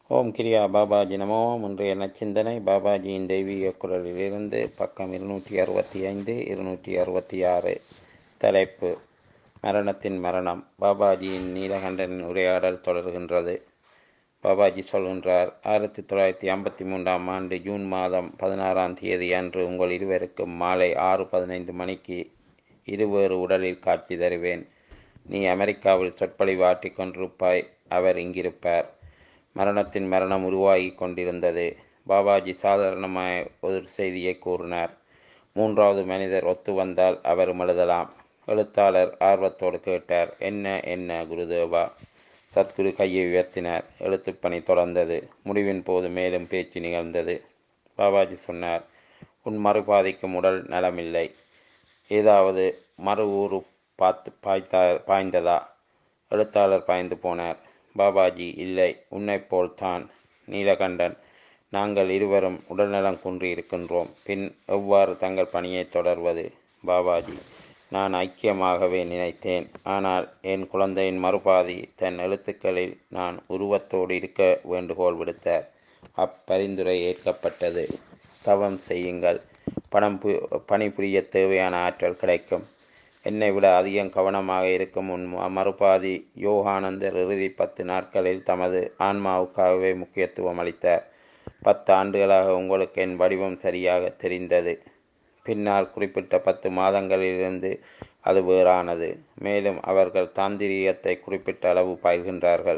ஓம் கிரியா பாபாஜி நமோ இன்றைய நச்சிந்தனை பாபாஜியின் தெய்வீக குரலிலிருந்து பக்கம் இருநூற்றி அறுபத்தி ஐந்து இருநூற்றி அறுபத்தி ஆறு தலைப்பு மரணத்தின் மரணம் பாபாஜியின் நீலகண்டனின் உரையாடல் தொடர்கின்றது பாபாஜி சொல்கின்றார் ஆயிரத்தி தொள்ளாயிரத்தி ஐம்பத்தி மூன்றாம் ஆண்டு ஜூன் மாதம் பதினாறாம் தேதி அன்று உங்கள் இருவருக்கும் மாலை ஆறு பதினைந்து மணிக்கு இருவேறு உடலில் காட்சி தருவேன் நீ அமெரிக்காவில் சொற்பொழிவாற்றி கொண்டிருப்பாய் அவர் இங்கிருப்பார் மரணத்தின் மரணம் உருவாகி கொண்டிருந்தது பாபாஜி சாதாரணமாய் ஒரு செய்தியை கூறினார் மூன்றாவது மனிதர் ஒத்து வந்தால் அவரும் எழுதலாம் எழுத்தாளர் ஆர்வத்தோடு கேட்டார் என்ன என்ன குருதேவா சத்குரு கையை உயர்த்தினார் எழுத்துப்பணி தொடர்ந்தது முடிவின் போது மேலும் பேச்சு நிகழ்ந்தது பாபாஜி சொன்னார் உன் மறுபாதிக்கும் உடல் நலமில்லை ஏதாவது மறு ஊரு பார்த்து பாய்த்தா பாய்ந்ததா எழுத்தாளர் பாய்ந்து போனார் பாபாஜி இல்லை உன்னைப் போல்தான் நீலகண்டன் நாங்கள் இருவரும் உடல்நலம் குன்றி இருக்கின்றோம் பின் எவ்வாறு தங்கள் பணியை தொடர்வது பாபாஜி நான் ஐக்கியமாகவே நினைத்தேன் ஆனால் என் குழந்தையின் மறுபாதி தன் எழுத்துக்களில் நான் உருவத்தோடு இருக்க வேண்டுகோள் விடுத்தார் அப்பரிந்துரை ஏற்கப்பட்டது தவம் செய்யுங்கள் பணம் பு பணிபுரிய தேவையான ஆற்றல் கிடைக்கும் என்னை விட அதிகம் கவனமாக இருக்கும் உன் மறுபாதி யோகானந்தர் இறுதி பத்து நாட்களில் தமது ஆன்மாவுக்காகவே முக்கியத்துவம் அளித்தார் பத்து ஆண்டுகளாக உங்களுக்கு என் வடிவம் சரியாக தெரிந்தது பின்னால் குறிப்பிட்ட பத்து மாதங்களிலிருந்து அது வேறானது மேலும் அவர்கள் தாந்திரீகத்தை குறிப்பிட்ட அளவு பயில்கின்றார்கள்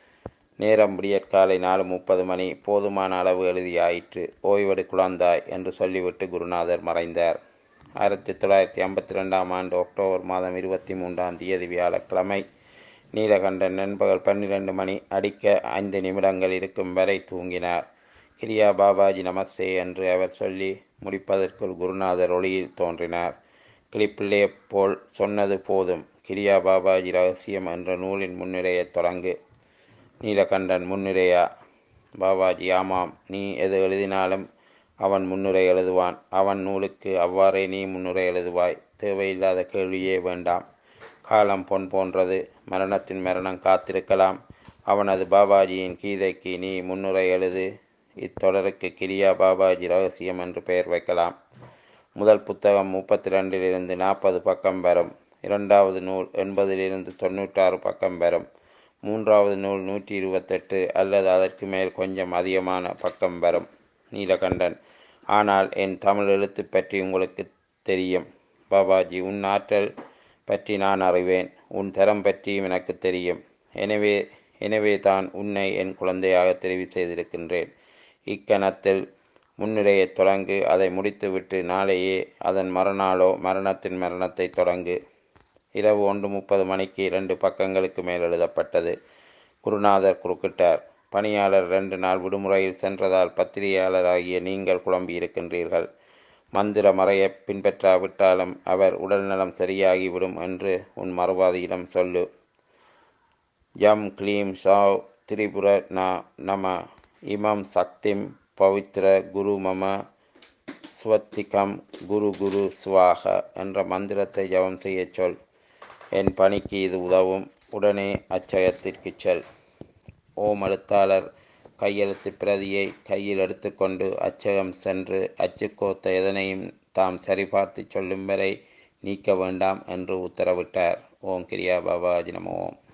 நேரம் விடியற்காலை நாலு முப்பது மணி போதுமான அளவு எழுதியாயிற்று ஓய்வெடு குழந்தாய் என்று சொல்லிவிட்டு குருநாதர் மறைந்தார் ஆயிரத்தி தொள்ளாயிரத்தி ஐம்பத்தி ரெண்டாம் ஆண்டு அக்டோபர் மாதம் இருபத்தி மூன்றாம் தேதி வியாழக்கிழமை நீலகண்டன் நண்பகல் பன்னிரண்டு மணி அடிக்க ஐந்து நிமிடங்கள் இருக்கும் வரை தூங்கினார் கிரியா பாபாஜி நமஸ்தே என்று அவர் சொல்லி முடிப்பதற்குள் குருநாதர் ஒளியில் தோன்றினார் கிளிப்பிள்ளே போல் சொன்னது போதும் கிரியா பாபாஜி ரகசியம் என்ற நூலின் முன்னுரையை தொடங்கு நீலகண்டன் முன்னுரையா பாபாஜி ஆமாம் நீ எது எழுதினாலும் அவன் முன்னுரை எழுதுவான் அவன் நூலுக்கு அவ்வாறே நீ முன்னுரை எழுதுவாய் தேவையில்லாத கேள்வியே வேண்டாம் காலம் பொன் போன்றது மரணத்தின் மரணம் காத்திருக்கலாம் அவனது பாபாஜியின் கீதைக்கு நீ முன்னுரை எழுது இத்தொடருக்கு கிரியா பாபாஜி ரகசியம் என்று பெயர் வைக்கலாம் முதல் புத்தகம் முப்பத்தி ரெண்டிலிருந்து நாற்பது பக்கம் வரும் இரண்டாவது நூல் எண்பதிலிருந்து தொண்ணூற்றாறு பக்கம் வரும் மூன்றாவது நூல் நூற்றி இருபத்தெட்டு அல்லது அதற்கு மேல் கொஞ்சம் அதிகமான பக்கம் வரும் நீலகண்டன் ஆனால் என் தமிழ் எழுத்து பற்றி உங்களுக்கு தெரியும் பாபாஜி உன் ஆற்றல் பற்றி நான் அறிவேன் உன் தரம் பற்றியும் எனக்கு தெரியும் எனவே எனவே தான் உன்னை என் குழந்தையாக தெரிவு செய்திருக்கின்றேன் இக்கணத்தில் முன்னுரையை தொடங்கு அதை முடித்துவிட்டு நாளையே அதன் மறுநாளோ மரணத்தின் மரணத்தை தொடங்கு இரவு ஒன்று முப்பது மணிக்கு இரண்டு பக்கங்களுக்கு மேல் எழுதப்பட்டது குருநாதர் குறுக்கிட்டார் பணியாளர் ரெண்டு நாள் விடுமுறையில் சென்றதால் பத்திரிகையாளர் ஆகிய நீங்கள் குழம்பி இருக்கின்றீர்கள் மந்திர மறையை பின்பற்றாவிட்டாலும் அவர் உடல்நலம் சரியாகிவிடும் என்று உன் மறுவாதியிடம் சொல்லு யம் க்ளீம் சாவ் திரிபுர ந நம இமம் சக்திம் பவித்ர குரு மம ஸ்வத்திகம் குரு குரு சுவாக என்ற மந்திரத்தை ஜபம் செய்ய சொல் என் பணிக்கு இது உதவும் உடனே அச்சயத்திற்கு செல் ஓம் எழுத்தாளர் கையெழுத்து பிரதியை கையில் எடுத்துக்கொண்டு அச்சகம் சென்று அச்சுக்கோத்த எதனையும் தாம் சரிபார்த்து சொல்லும் வரை நீக்க வேண்டாம் என்று உத்தரவிட்டார் ஓம் கிரியா பாபாஜி நம ஓம்